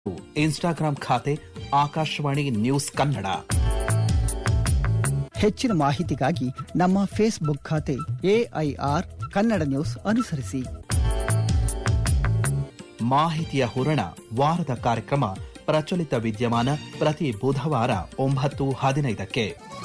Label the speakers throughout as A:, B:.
A: Instagram ಖಾತೆ Akashvani news Kannada
B: ಹೆಚ್ಚಿನ ಮಾಹಿತಿಗಾಗಿ ನಮ್ಮ ಫೇಸ್ಬುಕ್ ಖಾತೆ ಎಐಆರ್ ಕನ್ನಡ ನ್ಯೂಸ್ ಅನುಸರಿಸಿ
A: ಮಾಹಿತಿಯ ಹೂರಣ ವಾರದ ಕಾರ್ಯಕ್ರಮ ಪ್ರಚಲಿತ ವಿದ್ಯಮಾನ ಪ್ರತಿ ಬುಧವಾರ ಒಂಬತ್ತು ಹದಿನೈದಕ್ಕೆ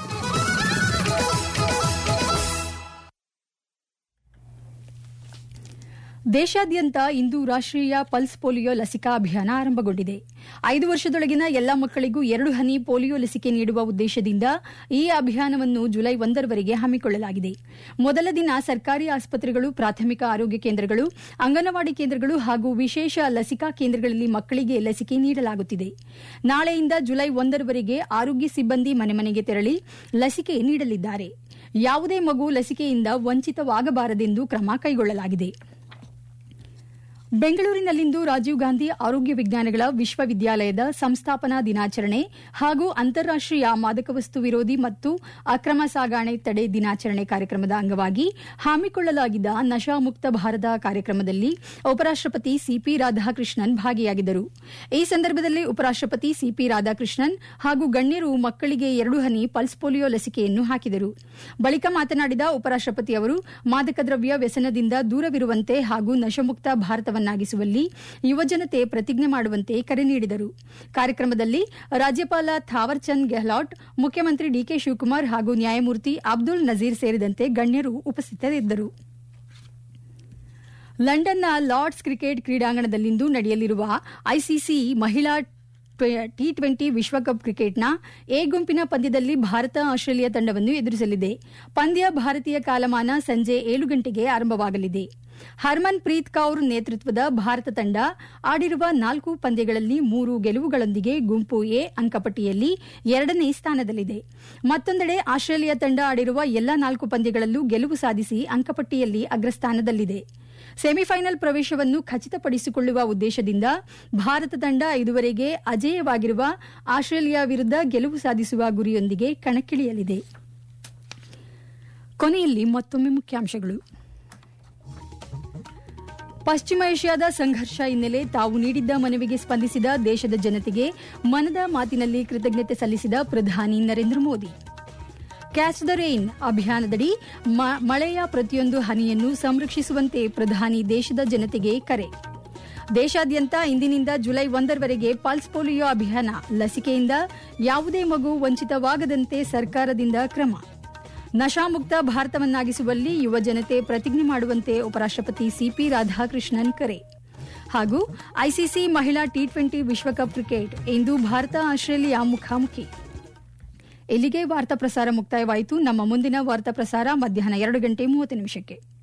C: ದೇಶಾದ್ಯಂತ ಇಂದು ರಾಷ್ಟ್ರೀಯ ಪಲ್ಸ್ ಪೋಲಿಯೋ ಲಸಿಕಾ ಅಭಿಯಾನ ಆರಂಭಗೊಂಡಿದೆ ಐದು ವರ್ಷದೊಳಗಿನ ಎಲ್ಲಾ ಮಕ್ಕಳಿಗೂ ಎರಡು ಹನಿ ಪೋಲಿಯೋ ಲಸಿಕೆ ನೀಡುವ ಉದ್ದೇಶದಿಂದ ಈ ಅಭಿಯಾನವನ್ನು ಜುಲೈ ಒಂದರವರೆಗೆ ಹಮ್ಮಿಕೊಳ್ಳಲಾಗಿದೆ ಮೊದಲ ದಿನ ಸರ್ಕಾರಿ ಆಸ್ಪತ್ರೆಗಳು ಪ್ರಾಥಮಿಕ ಆರೋಗ್ಯ ಕೇಂದ್ರಗಳು ಅಂಗನವಾಡಿ ಕೇಂದ್ರಗಳು ಹಾಗೂ ವಿಶೇಷ ಲಸಿಕಾ ಕೇಂದ್ರಗಳಲ್ಲಿ ಮಕ್ಕಳಿಗೆ ಲಸಿಕೆ ನೀಡಲಾಗುತ್ತಿದೆ ನಾಳೆಯಿಂದ ಜುಲೈ ಒಂದರವರೆಗೆ ಆರೋಗ್ಯ ಸಿಬ್ಬಂದಿ ಮನೆ ಮನೆಗೆ ತೆರಳಿ ಲಸಿಕೆ ನೀಡಲಿದ್ದಾರೆ ಯಾವುದೇ ಮಗು ಲಸಿಕೆಯಿಂದ ವಂಚಿತವಾಗಬಾರದೆಂದು ಕ್ರಮ ಕೈಗೊಳ್ಳಲಾಗಿದೆ ಬೆಂಗಳೂರಿನಲ್ಲಿಂದು ರಾಜೀವ್ ಗಾಂಧಿ ಆರೋಗ್ಯ ವಿಜ್ಞಾನಗಳ ವಿಶ್ವವಿದ್ಯಾಲಯದ ಸಂಸ್ಥಾಪನಾ ದಿನಾಚರಣೆ ಹಾಗೂ ಅಂತಾರಾಷ್ಟೀಯ ಮಾದಕ ವಸ್ತು ವಿರೋಧಿ ಮತ್ತು ಅಕ್ರಮ ಸಾಗಾಣೆ ತಡೆ ದಿನಾಚರಣೆ ಕಾರ್ಯಕ್ರಮದ ಅಂಗವಾಗಿ ಹಮ್ಮಿಕೊಳ್ಳಲಾಗಿದ್ದ ನಶಾಮುಕ್ತ ಭಾರತ ಕಾರ್ಯಕ್ರಮದಲ್ಲಿ ಉಪರಾಷ್ಟಪತಿ ಸಿಪಿ ರಾಧಾಕೃಷ್ಣನ್ ಭಾಗಿಯಾಗಿದ್ದರು ಈ ಸಂದರ್ಭದಲ್ಲಿ ಉಪರಾಷ್ಟಪತಿ ಸಿಪಿ ರಾಧಾಕೃಷ್ಣನ್ ಹಾಗೂ ಗಣ್ಯರು ಮಕ್ಕಳಿಗೆ ಎರಡು ಹನಿ ಪಲ್ಸ್ ಪೋಲಿಯೋ ಲಸಿಕೆಯನ್ನು ಹಾಕಿದರು ಬಳಿಕ ಮಾತನಾಡಿದ ಉಪರಾಷ್ಟಪತಿ ಅವರು ಮಾದಕ ದ್ರವ್ಯ ವ್ಯಸನದಿಂದ ದೂರವಿರುವಂತೆ ಹಾಗೂ ನಶಮುಕ್ತ ಭಾರತವನ್ನಾಗಿಸುವಲ್ಲಿ ಯುವಜನತೆ ಪ್ರತಿಜ್ಞೆ ಮಾಡುವಂತೆ ಕರೆ ನೀಡಿದರು ಕಾರ್ಯಕ್ರಮದಲ್ಲಿ ರಾಜ್ಯಪಾಲ ಥಾವರ್ಚಂದ್ ಗೆಹ್ಲಾಟ್ ಮುಖ್ಯಮಂತ್ರಿ ಡಿಕೆ ಶಿವಕುಮಾರ್ ಹಾಗೂ ನ್ಯಾಯಮೂರ್ತಿ ಅಬ್ದುಲ್ ನಜೀರ್ ಸೇರಿದಂತೆ ಗಣ್ಯರು ಉಪಸ್ಥಿತರಿದ್ದರು ಲಂಡನ್ನ ಲಾರ್ಡ್ಸ್ ಕ್ರಿಕೆಟ್ ಕ್ರೀಡಾಂಗಣದಲ್ಲಿಂದು ನಡೆಯಲಿರುವ ಐಸಿಸಿ ಮಹಿಳಾ ಟಿ ಟ್ವೆಂಟಿ ವಿಶ್ವಕಪ್ ಕ್ರಿಕೆಟ್ನ ಎ ಗುಂಪಿನ ಪಂದ್ಯದಲ್ಲಿ ಭಾರತ ಆಸ್ಟ್ರೇಲಿಯಾ ತಂಡವನ್ನು ಎದುರಿಸಲಿದೆ ಪಂದ್ಯ ಭಾರತೀಯ ಕಾಲಮಾನ ಸಂಜೆ ಏಳು ಗಂಟೆಗೆ ಆರಂಭವಾಗಲಿದೆ ಹರ್ಮನ್ ಪ್ರೀತ್ ಕೌರ್ ನೇತೃತ್ವದ ಭಾರತ ತಂಡ ಆಡಿರುವ ನಾಲ್ಕು ಪಂದ್ಯಗಳಲ್ಲಿ ಮೂರು ಗೆಲುವುಗಳೊಂದಿಗೆ ಗುಂಪು ಎ ಅಂಕಪಟ್ಟಿಯಲ್ಲಿ ಎರಡನೇ ಸ್ಥಾನದಲ್ಲಿದೆ ಮತ್ತೊಂದೆಡೆ ಆಸ್ಟ್ರೇಲಿಯಾ ತಂಡ ಆಡಿರುವ ಎಲ್ಲಾ ನಾಲ್ಕು ಪಂದ್ಯಗಳಲ್ಲೂ ಗೆಲುವು ಸಾಧಿಸಿ ಅಂಕಪಟ್ಟಿಯಲ್ಲಿ ಅಗ್ರಸ್ಥಾನದಲ್ಲಿದೆ ಸೆಮಿಫೈನಲ್ ಪ್ರವೇಶವನ್ನು ಖಚಿತಪಡಿಸಿಕೊಳ್ಳುವ ಉದ್ದೇಶದಿಂದ ಭಾರತ ತಂಡ ಇದುವರೆಗೆ ಅಜೇಯವಾಗಿರುವ ಆಸ್ಟ್ರೇಲಿಯಾ ವಿರುದ್ಧ ಗೆಲುವು ಸಾಧಿಸುವ ಗುರಿಯೊಂದಿಗೆ ಕಣಕ್ಕಿಳಿಯಲಿದೆ ಕೊನೆಯಲ್ಲಿ ಮತ್ತೊಮ್ಮೆ ಮುಖ್ಯಾಂಶಗಳು ಪಶ್ಚಿಮ ಏಷ್ಯಾದ ಸಂಘರ್ಷ ಹಿನ್ನೆಲೆ ತಾವು ನೀಡಿದ್ದ ಮನವಿಗೆ ಸ್ಪಂದಿಸಿದ ದೇಶದ ಜನತೆಗೆ ಮನದ ಮಾತಿನಲ್ಲಿ ಕೃತಜ್ಞತೆ ಸಲ್ಲಿಸಿದ ಪ್ರಧಾನಿ Narendra Modi catch the rain ಅಭಿಯಾನದಡಿ ಮಳೆಯ ಪ್ರತಿಯೊಂದು ಹನಿಯನ್ನು ಸಂರಕ್ಷಿಸುವಂತೆ ಪ್ರಧಾನಿ ದೇಶದ ಜನತೆಗೆ ಕರೆ ದೇಶಾದ್ಯಂತ ಇಂದಿನಿಂದ ಜುಲೈ ಒಂದರವರೆಗೆ ಪಲ್ಸ್ ಪೋಲಿಯೋ ಅಭಿಯಾನ ಲಸಿಕೆಯಿಂದ ಯಾವುದೇ ಮಗು ವಂಚಿತವಾಗದಂತೆ ಸರ್ಕಾರದಿಂದ ಕ್ರಮ ನಶಾಮುಕ್ತ ಭಾರತವನ್ನಾಗಿಸುವಲ್ಲಿ ಯುವ ಜನತೆ ಪ್ರತಿಜ್ಞೆ ಮಾಡುವಂತೆ ಉಪರಾಷ್ಟಪತಿ ಸಿಪಿ ರಾಧಾಕೃಷ್ಣನ್ ಕರೆ ಹಾಗೂ ಐಸಿಸಿ ಮಹಿಳಾ ಟಿ ಟ್ವೆಂಟಿ ವಿಶ್ವಕಪ್ ಕ್ರಿಕೆಟ್ ಇಂದು ಭಾರತ ಆಸ್ಟ್ರೇಲಿಯಾ ಮುಖಾಮುಖಿ ಇಲ್ಲಿಗೆ ವಾರ್ತಾ ಪ್ರಸಾರ ಮುಕ್ತಾಯವಾಯಿತು ನಮ್ಮ ಮುಂದಿನ ವಾರ್ತಾ ಪ್ರಸಾರ ಮಧ್ಯಾಹ್ನ ಎರಡು ಗಂಟೆ ಮೂವತ್ತು ನಿಮಿಷಕ್ಕೆ